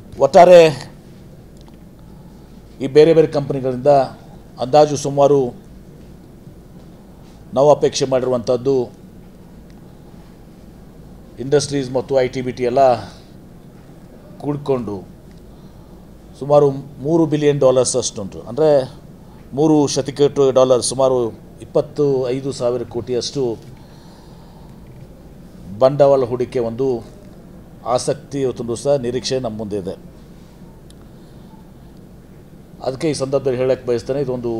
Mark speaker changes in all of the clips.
Speaker 1: ಒಟ್ಟಾರೆ ಈ ಬೇರೆ ಬೇರೆ ಕಂಪನಿಗಳಿಂದ ಅಂದಾಜು ಸುಮಾರು ನಾವು ಅಪೇಕ್ಷೆ ಮಾಡಿರುವಂಥದ್ದು ಇಂಡಸ್ಟ್ರೀಸ್ ಮತ್ತು ಐ ಟಿ ಬಿ ಟಿ ಎಲ್ಲ ಕೂಡಿಕೊಂಡು ಸುಮಾರು ಮೂರು ಬಿಲಿಯನ್ ಡಾಲರ್ಸ್ ಅಷ್ಟುಂಟು ಅಂದರೆ ಮೂರು ಶತಕೋಟಿ ಡಾಲರ್ ಸುಮಾರು ಇಪ್ಪತ್ತು ಐದು ಸಾವಿರ ಕೋಟಿಯಷ್ಟು ಬಂಡವಾಳ ಹೂಡಿಕೆ ಒಂದು ಆಸಕ್ತಿ ಇವತ್ತೊಂದು ಸಹ ನಿರೀಕ್ಷೆ ನಮ್ಮ ಮುಂದೆ ಇದೆ ಅದಕ್ಕೆ ಈ ಸಂದರ್ಭದಲ್ಲಿ ಹೇಳಕ್ಕೆ ಬಯಸ್ತೇನೆ ಇದೊಂದು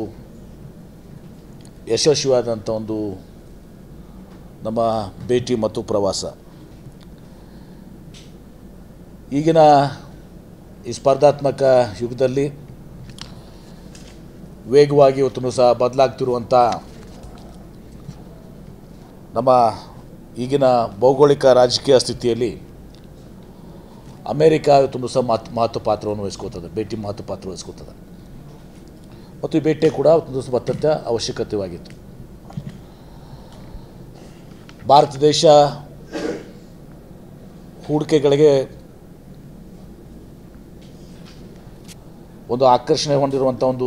Speaker 1: ಯಶಸ್ವಿಯಾದಂಥ ಒಂದು ನಮ್ಮ ಭೇಟಿ ಮತ್ತು ಪ್ರವಾಸ ಈಗಿನ ಈ ಸ್ಪರ್ಧಾತ್ಮಕ ಯುಗದಲ್ಲಿ ವೇಗವಾಗಿ ಇವತ್ತು ಸಹ ಬದಲಾಗ್ತಿರುವಂಥ ನಮ್ಮ ಈಗಿನ ಭೌಗೋಳಿಕ ರಾಜಕೀಯ ಸ್ಥಿತಿಯಲ್ಲಿ ಅಮೇರಿಕಾ ಇವತ್ತೊಂದು ಸಹ ಮಹತ್ ಮಹತ್ವ ಪಾತ್ರವನ್ನು ವಹಿಸ್ಕೋತದೆ ಭೇಟಿ ಮಹತ್ವ ಪಾತ್ರ ವಹಿಸ್ಕೋತದೆ ಮತ್ತು ಈ ಭೇಟಿ ಕೂಡ ಒಂದು ದಿವಸ ಅತ್ಯಂತ ಅವಶ್ಯಕತೆವಾಗಿತ್ತು ಭಾರತ ದೇಶ ಹೂಡಿಕೆಗಳಿಗೆ ಒಂದು ಆಕರ್ಷಣೆ ಹೊಂದಿರುವಂಥ ಒಂದು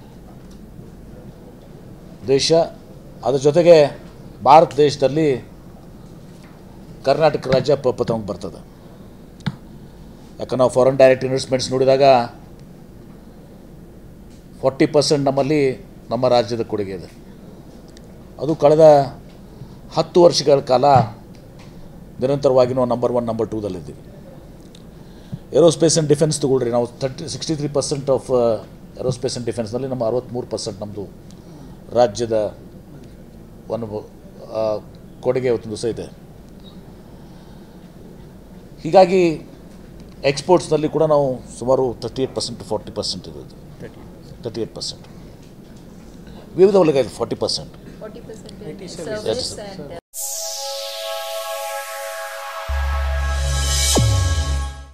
Speaker 1: ದೇಶ ಅದರ ಜೊತೆಗೆ ಭಾರತ ದೇಶದಲ್ಲಿ ಕರ್ನಾಟಕ ರಾಜ್ಯ ಪ್ರಪ್ರಥಮಕ್ಕೆ ಬರ್ತದೆ ಯಾಕಂದ್ರೆ ನಾವು ಫಾರಿನ್ ಡೈರೆಕ್ಟ್ ಇನ್ವೆಸ್ಟ್ಮೆಂಟ್ಸ್ ನೋಡಿದಾಗ ಫಾರ್ಟಿ ಪರ್ಸೆಂಟ್ ನಮ್ಮಲ್ಲಿ ನಮ್ಮ ರಾಜ್ಯದ ಕೊಡುಗೆ ಇದೆ ಅದು ಕಳೆದ ಹತ್ತು ವರ್ಷಗಳ ಕಾಲ ನಿರಂತರವಾಗಿ ನಾವು ನಂಬರ್ ಒನ್ ನಂಬರ್ ಟೂದಲ್ಲಿದ್ದೀವಿ ಏರೋಸ್ಪೇಸ್ ಆ್ಯಂಡ್ ಡಿಫೆನ್ಸ್ ತಗೊಳ್ರಿ ನಾವು thirty sixty three percent of aerospace and ಡಿಫೆನ್ಸ್ನಲ್ಲಿ ನಮ್ಮ ಅರವತ್ತ್ಮೂರು ಪರ್ಸೆಂಟ್ ನಮ್ಮದು ರಾಜ್ಯದ ಒಂದು ಆ, ಕೊಡುಗೆ ಇವತ್ತು ದಿವಸ ಇದೆ ಹೀಗಾಗಿ ಎಕ್ಸ್ಪೋರ್ಟ್ಸ್ನಲ್ಲಿ ಕೂಡ ನಾವು ಸುಮಾರು thirty eight percent forty percent ಇರೋದು ತರ್ಟಿ ಏಯ್ಟ್ ಪರ್ಸೆಂಟ್ ವಿವಿಧ ವಲಯಗಳಲ್ಲಿ forty percent
Speaker 2: 40% in service and